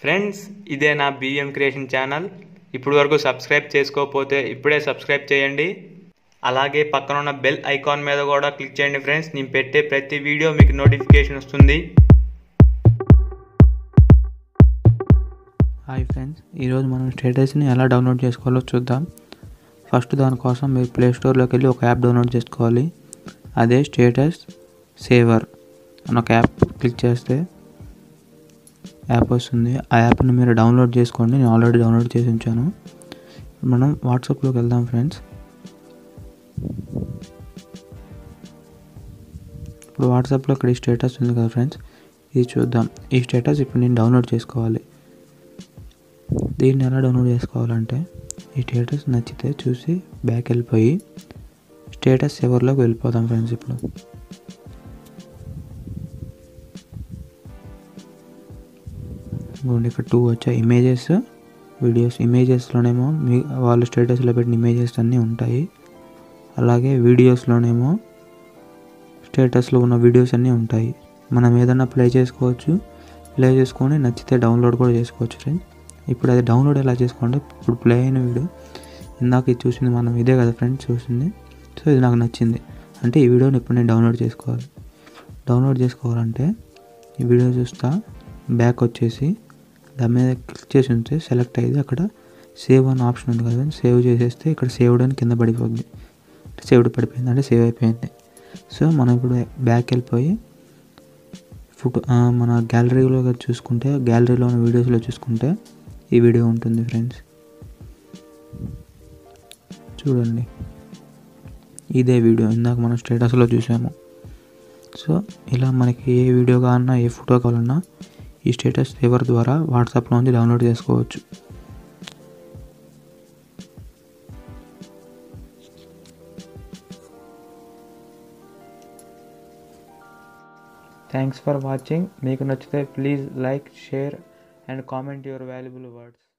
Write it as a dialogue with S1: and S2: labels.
S1: friends ఇదే నా BM creation channel ఇప్పుడు వరకు సబ్స్క్రైబ్ చేసుకోకపోతే ఇప్పుడే సబ్స్క్రైబ్ చేయండి అలాగే పక్కన ఉన్న బెల్ ఐకాన్ మీద కూడా క్లిక్ చేయండి ఫ్రెండ్స్ నేను పెట్టే ప్రతి వీడియో మీకు నోటిఫికేషన్ వస్తుంది
S2: హాయ్ ఫ్రెండ్స్ ఈరోజు మనం స్టేటస్ని ఎలా డౌన్లోడ్ చేసుకోవాలో చూద్దాం ఫస్ట్ దానికోసం మీరు ప్లే స్టోర్లోకి వెళ్ళి ఒక యాప్ డౌన్లోడ్ చేసుకోవాలి అదే స్టేటస్ సేవర్ అని ఒక యాప్ క్లిక్ చేస్తే యాప్ వస్తుంది ఆ యాప్ని మీరు డౌన్లోడ్ చేసుకోండి నేను ఆల్రెడీ డౌన్లోడ్ చేసి ఉంచాను మనం వాట్సాప్లోకి వెళ్దాం ఫ్రెండ్స్ ఇప్పుడు వాట్సాప్లో ఇక్కడ ఈ స్టేటస్ ఉంది కదా ఫ్రెండ్స్ ఇది చూద్దాం ఈ స్టేటస్ ఇప్పుడు నేను డౌన్లోడ్ చేసుకోవాలి దీన్ని ఎలా డౌన్లోడ్ చేసుకోవాలంటే ఈ స్టేటస్ నచ్చితే చూసి బ్యాక్ వెళ్ళిపోయి స్టేటస్ ఎవరిలోకి వెళ్ళిపోదాం ఫ్రెండ్స్ ఇప్పుడు ఇంకోండి ఇక్కడ టూ వచ్చాయి ఇమేజెస్ వీడియోస్ ఇమేజెస్లోనేమో మీ వాళ్ళు స్టేటస్లో పెట్టిన ఇమేజెస్ అన్నీ ఉంటాయి అలాగే వీడియోస్లోనేమో స్టేటస్లో ఉన్న వీడియోస్ అన్నీ ఉంటాయి మనం ఏదైనా ప్లే చేసుకోవచ్చు ప్లే చేసుకొని నచ్చితే డౌన్లోడ్ కూడా చేసుకోవచ్చు ఫ్రెండ్స్ ఇప్పుడు అది డౌన్లోడ్ ఎలా చేసుకోండి ఇప్పుడు ప్లే అయిన వీడియో ఇందాక ఇది చూసింది మనం ఇదే కదా ఫ్రెండ్స్ చూసింది సో ఇది నాకు నచ్చింది అంటే ఈ వీడియోని ఇప్పుడు నేను డౌన్లోడ్ చేసుకోవాలి డౌన్లోడ్ చేసుకోవాలంటే ఈ వీడియో చూస్తా బ్యాక్ వచ్చేసి దాని మీద క్లిక్ చేసి ఉంటే సెలెక్ట్ అయ్యేది అక్కడ సేవ్ అనే ఆప్షన్ ఉంది కదా సేవ్ చేసేస్తే ఇక్కడ సేవ్డ్ అని కింద పడిపోద్ది సేవ్డ్ పడిపోయింది అంటే సేవ్ అయిపోయింది సో మనం ఇప్పుడు బ్యాక్ వెళ్ళిపోయి ఫోటో మన గ్యాలరీలో చూసుకుంటే గ్యాలరీలో ఉన్న వీడియోస్లో చూసుకుంటే ఈ వీడియో ఉంటుంది ఫ్రెండ్స్ చూడండి ఇదే వీడియో ఇందాక మనం స్టేటస్లో చూసాము సో ఇలా మనకి ఏ వీడియో కావాలన్నా ఏ ఫోటో కావాలన్నా ఈ స్టేటస్ సేవర్ ద్వారా వాట్సాప్లో నుంచి డౌన్లోడ్ చేసుకోవచ్చు థ్యాంక్స్ ఫర్ వాచింగ్ మీకు నచ్చితే please like share and comment your valuable words